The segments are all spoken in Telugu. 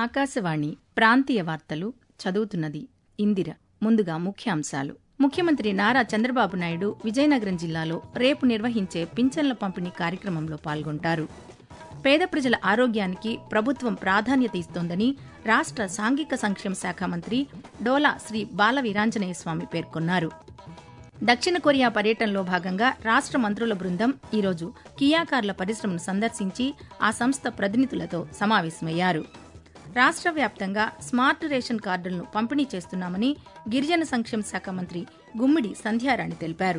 ఆకాశవాణి ప్రాంతీయ వార్తలు చదువుతున్నది ఇందిర ముందుగా ముఖ్యాంశాలు ముఖ్యమంత్రి నారా చంద్రబాబు నాయుడు విజయనగరం జిల్లాలో రేపు నిర్వహించే పింఛన్ల పంపిణీ కార్యక్రమంలో పాల్గొంటారు పేద ప్రజల ఆరోగ్యానికి ప్రభుత్వం ప్రాధాన్యత ఇస్తోందని రాష్ట్ర సాంఘిక సంక్షేమ శాఖ మంత్రి డోలా శ్రీ బాల వీరాంజనేయ స్వామి పేర్కొన్నారు దక్షిణ కొరియా పర్యటనలో భాగంగా రాష్ట్ర మంత్రుల బృందం ఈరోజు కియా కార్ల పరిశ్రమను సందర్శించి ఆ సంస్థ ప్రతినిధులతో సమావేశమయ్యారు రాష్ట్ర వ్యాప్తంగా స్మార్ట్ రేషన్ కార్డులను పంపిణీ చేస్తున్నామని గిరిజన సంక్షేమ శాఖ మంత్రి గుమ్మిడి సంధ్యారాణి తెలిపారు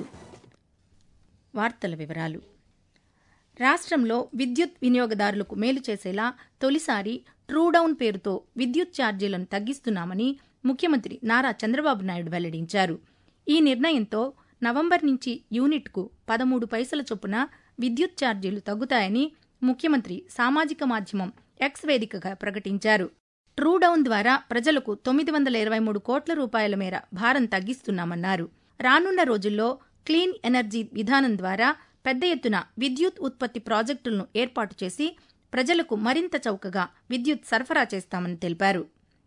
వార్తల వివరాలు రాష్ట్రంలో విద్యుత్ వినియోగదారులకు మేలు చేసేలా తొలిసారి ట్రూడౌన్ పేరుతో విద్యుత్ ఛార్జీలను తగ్గిస్తున్నామని ముఖ్యమంత్రి నారా చంద్రబాబు నాయుడు వెల్లడించారు ఈ నిర్ణయంతో నవంబర్ నుంచి యూనిట్కు పదమూడు పైసల చొప్పున విద్యుత్ ఛార్జీలు తగ్గుతాయని ముఖ్యమంత్రి సామాజిక మాధ్యమం ఎక్స్ వేదికగా ప్రకటించారు ట్రూడౌన్ ద్వారా ప్రజలకు తొమ్మిది వందల ఇరవై మూడు కోట్ల రూపాయల మేర భారం తగ్గిస్తున్నామన్నారు రానున్న రోజుల్లో క్లీన్ ఎనర్జీ విధానం ద్వారా పెద్ద ఎత్తున విద్యుత్ ఉత్పత్తి ప్రాజెక్టులను ఏర్పాటు చేసి ప్రజలకు మరింత చౌకగా విద్యుత్ సరఫరా చేస్తామని తెలిపారు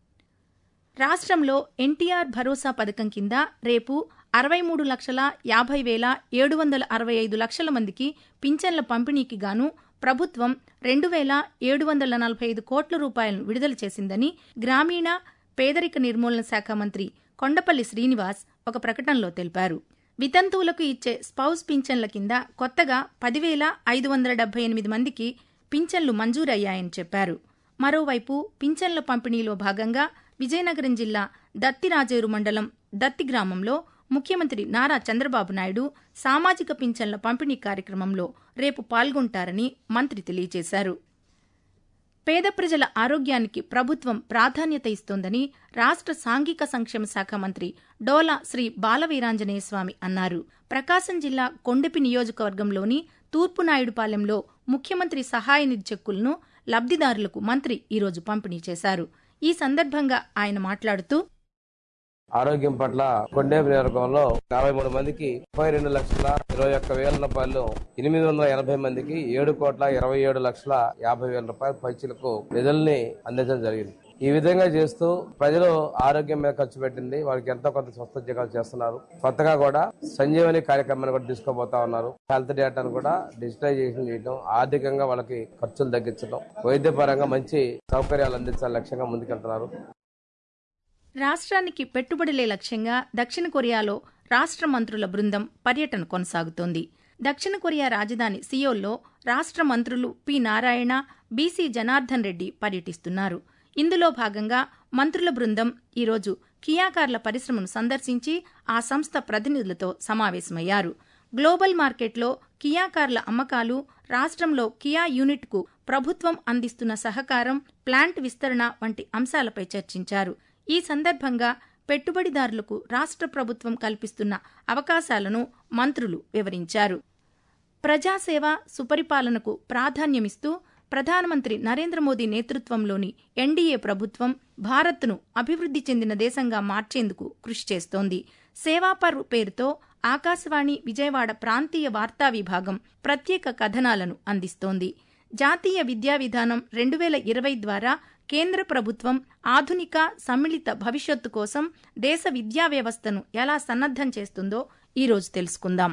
రాష్ట్రంలో ఎన్టీఆర్ భరోసా పథకం కింద రేపు అరవై మూడు లక్షల యాభై వేల ఏడు వందల అరవై ఐదు లక్షల మందికి పింఛన్ల పంపిణీకి గాను ప్రభుత్వం రెండు వేల ఏడు వందల నలభై ఐదు కోట్ల రూపాయలను విడుదల చేసిందని గ్రామీణ పేదరిక నిర్మూలన శాఖ మంత్రి కొండపల్లి శ్రీనివాస్ ఒక ప్రకటనలో తెలిపారు వితంతువులకు ఇచ్చే స్పౌస్ పింఛన్ల కింద కొత్తగా పదివేల ఐదు వందల డెబ్బై ఎనిమిది మందికి పింఛన్లు మంజూరయ్యాయని చెప్పారు మరోవైపు పింఛన్ల పంపిణీలో భాగంగా విజయనగరం జిల్లా దత్తిరాజేరు మండలం దత్తి గ్రామంలో ముఖ్యమంత్రి నారా చంద్రబాబు నాయుడు సామాజిక పింఛన్ల పంపిణీ కార్యక్రమంలో రేపు పాల్గొంటారని మంత్రి తెలియజేశారు పేద ప్రజల ఆరోగ్యానికి ప్రభుత్వం ప్రాధాన్యత ఇస్తోందని రాష్ట్ర సాంఘిక సంక్షేమ శాఖ మంత్రి డోలా శ్రీ బాలవీరాంజనేయ స్వామి అన్నారు ప్రకాశం జిల్లా కొండపి నియోజకవర్గంలోని తూర్పునాయుడుపాలెంలో ముఖ్యమంత్రి సహాయ నిధి చెక్కులను లబ్దిదారులకు మంత్రి ఈరోజు పంపిణీ చేశారు ఈ సందర్భంగా ఆయన మాట్లాడుతూ ఆరోగ్యం పట్ల కొండేపు నియోజకవర్గంలో యాభై మూడు మందికి ముప్పై రెండు లక్షల ఇరవై ఒక్క వేల రూపాయలు ఎనిమిది వందల ఎనభై మందికి ఏడు కోట్ల ఇరవై ఏడు లక్షల యాభై వేల రూపాయల పైచీలకు నిధుల్ని అందించడం జరిగింది ఈ విధంగా చేస్తూ ప్రజలు ఆరోగ్యం మీద ఖర్చు పెట్టింది వాళ్ళకి ఎంతో కొంత స్వస్థోద్యోగాలు చేస్తున్నారు కొత్తగా కూడా సంజీవని కార్యక్రమాన్ని కూడా తీసుకోబోతా ఉన్నారు హెల్త్ డేటాను కూడా డిజిటలైజేషన్ చేయడం ఆర్థికంగా వాళ్ళకి ఖర్చులు తగ్గించడం వైద్యపరంగా మంచి సౌకర్యాలు అందించాలని లక్ష్యంగా ముందుకెళ్తున్నారు రాష్ట్రానికి పెట్టుబడులే లక్ష్యంగా దక్షిణ కొరియాలో రాష్ట్ర మంత్రుల బృందం పర్యటన కొనసాగుతోంది దక్షిణ కొరియా రాజధాని సియోల్లో రాష్ట్ర మంత్రులు పి నారాయణ బీసీ జనార్దన్ రెడ్డి పర్యటిస్తున్నారు ఇందులో భాగంగా మంత్రుల బృందం ఈరోజు కియా కార్ల పరిశ్రమను సందర్శించి ఆ సంస్థ ప్రతినిధులతో సమావేశమయ్యారు గ్లోబల్ మార్కెట్లో కియా కార్ల అమ్మకాలు రాష్ట్రంలో కియా యూనిట్కు ప్రభుత్వం అందిస్తున్న సహకారం ప్లాంట్ విస్తరణ వంటి అంశాలపై చర్చించారు ఈ సందర్భంగా పెట్టుబడిదారులకు రాష్ట్ర ప్రభుత్వం కల్పిస్తున్న అవకాశాలను మంత్రులు వివరించారు ప్రజాసేవ సుపరిపాలనకు ప్రాధాన్యమిస్తూ ప్రధానమంత్రి నరేంద్ర మోదీ నేతృత్వంలోని ఎన్డీఏ ప్రభుత్వం భారత్ను అభివృద్ధి చెందిన దేశంగా మార్చేందుకు కృషి చేస్తోంది సేవాపర్ పేరుతో ఆకాశవాణి విజయవాడ ప్రాంతీయ వార్తా విభాగం ప్రత్యేక కథనాలను అందిస్తోంది జాతీయ విద్యా విధానం రెండు వేల ఇరవై ద్వారా కేంద్ర ప్రభుత్వం ఆధునిక సమ్మిళిత భవిష్యత్తు కోసం దేశ విద్యా వ్యవస్థను ఎలా సన్నద్దం చేస్తుందో ఈరోజు తెలుసుకుందాం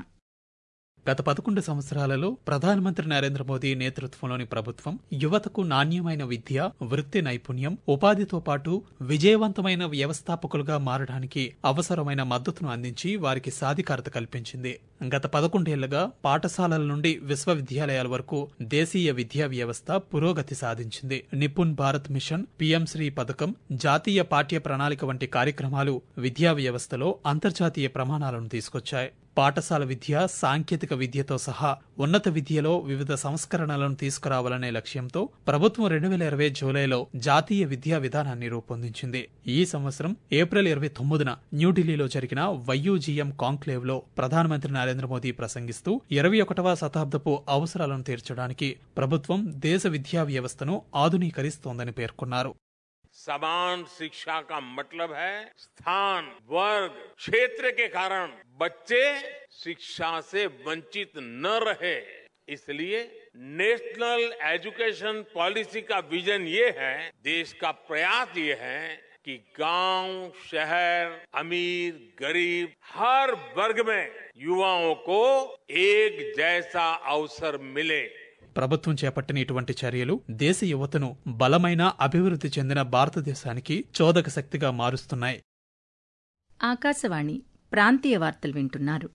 గత పదకొండు సంవత్సరాలలో ప్రధానమంత్రి నరేంద్ర మోదీ నేతృత్వంలోని ప్రభుత్వం యువతకు నాణ్యమైన విద్య వృత్తి నైపుణ్యం ఉపాధితో పాటు విజయవంతమైన వ్యవస్థాపకులుగా మారడానికి అవసరమైన మద్దతును అందించి వారికి సాధికారత కల్పించింది గత పదకొండేళ్లుగా పాఠశాలల నుండి విశ్వవిద్యాలయాల వరకు దేశీయ విద్యా వ్యవస్థ పురోగతి సాధించింది నిపుణ్ భారత్ మిషన్ పీఎం శ్రీ పథకం జాతీయ పాఠ్య ప్రణాళిక వంటి కార్యక్రమాలు విద్యా వ్యవస్థలో అంతర్జాతీయ ప్రమాణాలను తీసుకొచ్చాయి పాఠశాల విద్య సాంకేతిక విద్యతో సహా ఉన్నత విద్యలో వివిధ సంస్కరణలను తీసుకురావాలనే లక్ష్యంతో ప్రభుత్వం రెండు వేల ఇరవై జూలైలో జాతీయ విద్యా విధానాన్ని రూపొందించింది ఈ సంవత్సరం ఏప్రిల్ ఇరవై తొమ్మిదిన న్యూఢిల్లీలో జరిగిన వైయూజీఎం కాంక్లేవ్ లో ప్రధానమంత్రి నరేంద్ర మోదీ ప్రసంగిస్తూ ఇరవై ఒకటవ శతాబ్దపు అవసరాలను తీర్చడానికి ప్రభుత్వం దేశ విద్యా వ్యవస్థను ఆధునీకరిస్తోందని పేర్కొన్నారు समान शिक्षा का मतलब है स्थान वर्ग क्षेत्र के कारण बच्चे शिक्षा से वंचित न रहे इसलिए नेशनल एजुकेशन पॉलिसी का विजन ये है देश का प्रयास ये है कि गांव शहर अमीर गरीब हर वर्ग में युवाओं को एक जैसा अवसर मिले ప్రభుత్వం చేపట్టిన ఇటువంటి చర్యలు దేశ యువతను బలమైన అభివృద్ధి చెందిన భారతదేశానికి చోదక శక్తిగా మారుస్తున్నాయి ఆకాశవాణి ప్రాంతీయ వార్తలు వింటున్నారు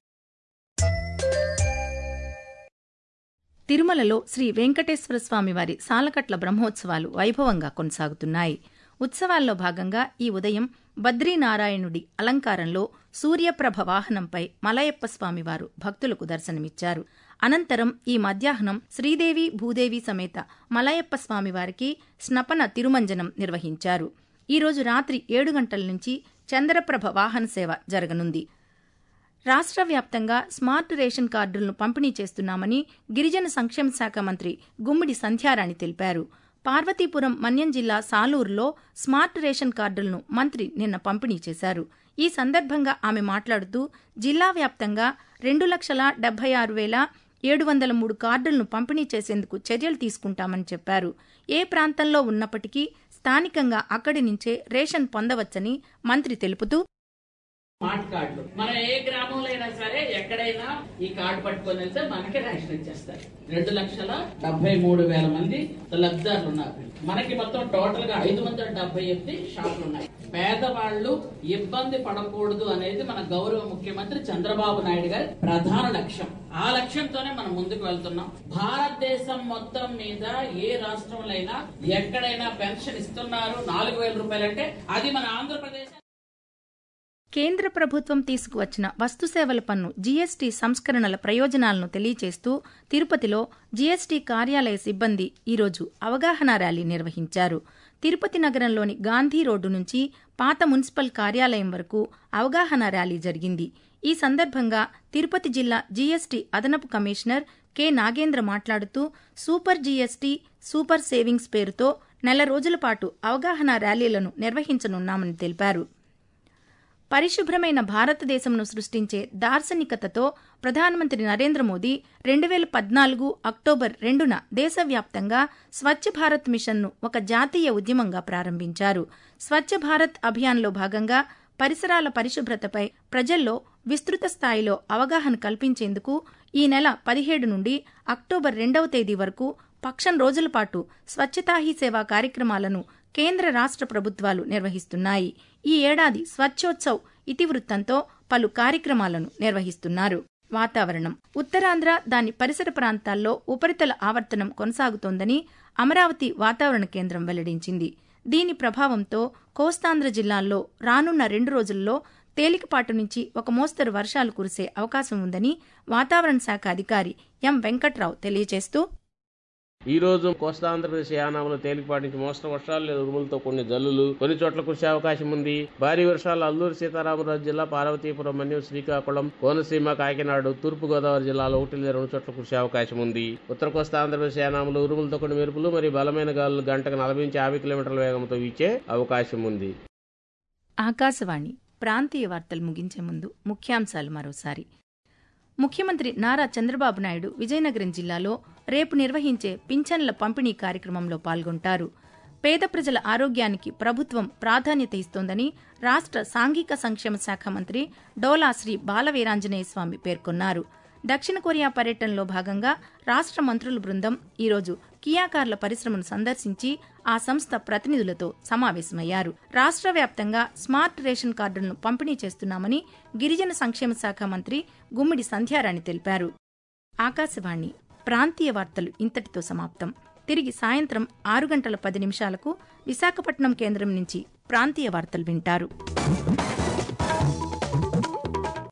తిరుమలలో శ్రీ వెంకటేశ్వర స్వామి వారి సాలకట్ల బ్రహ్మోత్సవాలు వైభవంగా కొనసాగుతున్నాయి ఉత్సవాల్లో భాగంగా ఈ ఉదయం బద్రీనారాయణుడి అలంకారంలో సూర్యప్రభ వాహనంపై మలయప్ప స్వామివారు భక్తులకు దర్శనమిచ్చారు అనంతరం ఈ మధ్యాహ్నం శ్రీదేవి భూదేవి సమేత మలయప్ప స్వామివారికి స్నపన తిరుమంజనం నిర్వహించారు ఈరోజు రాత్రి ఏడు గంటల నుంచి చంద్రప్రభ వాహన సేవ జరగనుంది రాష్ట్ర వ్యాప్తంగా స్మార్ట్ రేషన్ కార్డులను పంపిణీ చేస్తున్నామని గిరిజన సంక్షేమ శాఖ మంత్రి గుమ్మిడి సంధ్యారాణి తెలిపారు పార్వతీపురం మన్యం జిల్లా సాలూరులో స్మార్ట్ రేషన్ కార్డులను మంత్రి నిన్న పంపిణీ చేశారు ఈ సందర్భంగా ఆమె మాట్లాడుతూ జిల్లా వ్యాప్తంగా రెండు లక్షల డెబ్బై ఆరు వేల ఏడు వందల మూడు కార్డులను పంపిణీ చేసేందుకు చర్యలు తీసుకుంటామని చెప్పారు ఏ ప్రాంతంలో ఉన్నప్పటికీ స్థానికంగా అక్కడి నుంచే రేషన్ పొందవచ్చని మంత్రి తెలుపుతూ స్మార్ట్ కార్డులు మనం ఏ గ్రామంలో అయినా సరే ఎక్కడైనా ఈ కార్డు పట్టుకొని వెళ్తే మనకి రేషన్ ఇచ్చేస్తారు రెండు లక్షల డెబ్బై మూడు వేల మంది లబ్ధిదారులు ఉన్నారు మనకి మొత్తం టోటల్ గా ఐదు వందల డెబ్బై ఎనిమిది షాపులు ఉన్నాయి పేదవాళ్లు ఇబ్బంది పడకూడదు అనేది మన గౌరవ ముఖ్యమంత్రి చంద్రబాబు నాయుడు గారి ప్రధాన లక్ష్యం ఆ లక్ష్యంతోనే మనం ముందుకు వెళ్తున్నాం భారతదేశం మొత్తం మీద ఏ రాష్ట్రంలో అయినా ఎక్కడైనా పెన్షన్ ఇస్తున్నారు నాలుగు వేల రూపాయలంటే అది మన ఆంధ్రప్రదేశ్ కేంద్ర ప్రభుత్వం తీసుకువచ్చిన వస్తుసేవల పన్ను జీఎస్టీ సంస్కరణల ప్రయోజనాలను తెలియచేస్తూ తిరుపతిలో జీఎస్టీ కార్యాలయ సిబ్బంది ఈరోజు అవగాహన ర్యాలీ నిర్వహించారు తిరుపతి నగరంలోని గాంధీ రోడ్డు నుంచి పాత మున్సిపల్ కార్యాలయం వరకు అవగాహన ర్యాలీ జరిగింది ఈ సందర్భంగా తిరుపతి జిల్లా జీఎస్టీ అదనపు కమిషనర్ కె నాగేంద్ర మాట్లాడుతూ సూపర్ జీఎస్టీ సూపర్ సేవింగ్స్ పేరుతో నెల రోజుల పాటు అవగాహన ర్యాలీలను నిర్వహించనున్నామని తెలిపారు పరిశుభ్రమైన భారతదేశంను సృష్టించే దార్శనికతతో ప్రధానమంత్రి నరేంద్ర మోదీ రెండు వేల పద్నాలుగు అక్టోబర్ రెండున దేశవ్యాప్తంగా స్వచ్ఛ భారత్ మిషన్ను ఒక జాతీయ ఉద్యమంగా ప్రారంభించారు స్వచ్ఛ భారత్ అభియాన్లో భాగంగా పరిసరాల పరిశుభ్రతపై ప్రజల్లో విస్తృత స్థాయిలో అవగాహన కల్పించేందుకు ఈ నెల పదిహేడు నుండి అక్టోబర్ రెండవ తేదీ వరకు పక్షం రోజుల పాటు స్వచ్ఛతా హీ సేవా కార్యక్రమాలను కేంద్ర రాష్ట్ర ప్రభుత్వాలు నిర్వహిస్తున్నాయి ఈ ఏడాది స్వచ్ఛోత్సవ్ ఇతివృత్తంతో పలు కార్యక్రమాలను నిర్వహిస్తున్నారు వాతావరణం ఉత్తరాంధ్ర దాని పరిసర ప్రాంతాల్లో ఉపరితల ఆవర్తనం కొనసాగుతోందని అమరావతి వాతావరణ కేంద్రం వెల్లడించింది దీని ప్రభావంతో కోస్తాంధ్ర జిల్లాల్లో రానున్న రెండు రోజుల్లో తేలికపాటు నుంచి ఒక మోస్తరు వర్షాలు కురిసే అవకాశం ఉందని వాతావరణ శాఖ అధికారి ఎం వెంకట్రావు తెలియజేస్తూ ఈ రోజు కోస్తా ఆంధ్రప్రదేశ్ యానాములు తేలికపాటి నుంచి మోస్తరు వర్షాలు లేదా ఉరుములతో కొన్ని జల్లులు కొన్ని చోట్ల కురిసే అవకాశం ఉంది భారీ వర్షాలు అల్లూరు సీతారామరాజు జిల్లా పార్వతీపురం మన్యం శ్రీకాకుళం కోనసీమ కాకినాడ తూర్పు గోదావరి జిల్లాలో ఒకటి లేదా రెండు చోట్ల కురిసే అవకాశం ఉంది ఉత్తర కోస్తా ఆంధ్రప్రదేశ్ యానాములు ఉరుములతో కొన్ని మెరుపులు మరియు బలమైన గాలులు గంటకు నలభై నుంచి యాభై కిలోమీటర్ల వేగంతో వీచే అవకాశం ఉంది ఆకాశవాణి ప్రాంతీయ వార్తలు ముగించే ముందు ముఖ్యాంశాలు మరోసారి ముఖ్యమంత్రి నారా చంద్రబాబు నాయుడు విజయనగరం జిల్లాలో రేపు నిర్వహించే పింఛన్ల పంపిణీ కార్యక్రమంలో పాల్గొంటారు పేద ప్రజల ఆరోగ్యానికి ప్రభుత్వం ప్రాధాన్యత ఇస్తోందని రాష్ట్ర సాంఘిక సంక్షేమ శాఖ మంత్రి డోలా శ్రీ బాలవీరాంజనేయ స్వామి పేర్కొన్నారు దక్షిణ కొరియా పర్యటనలో భాగంగా రాష్ట్ర మంత్రుల బృందం ఈరోజు కియా కార్ల పరిశ్రమను సందర్శించి ఆ సంస్థ ప్రతినిధులతో సమావేశమయ్యారు రాష్ట్ర వ్యాప్తంగా స్మార్ట్ రేషన్ కార్డులను పంపిణీ చేస్తున్నామని గిరిజన సంక్షేమ శాఖ మంత్రి గుమ్మిడి సంధ్యారాణి తెలిపారు ఆకాశవాణి ప్రాంతీయ వార్తలు ఇంతటితో సమాప్తం తిరిగి సాయంత్రం ఆరు గంటల పది నిమిషాలకు విశాఖపట్నం కేంద్రం నుంచి ప్రాంతీయ వార్తలు వింటారు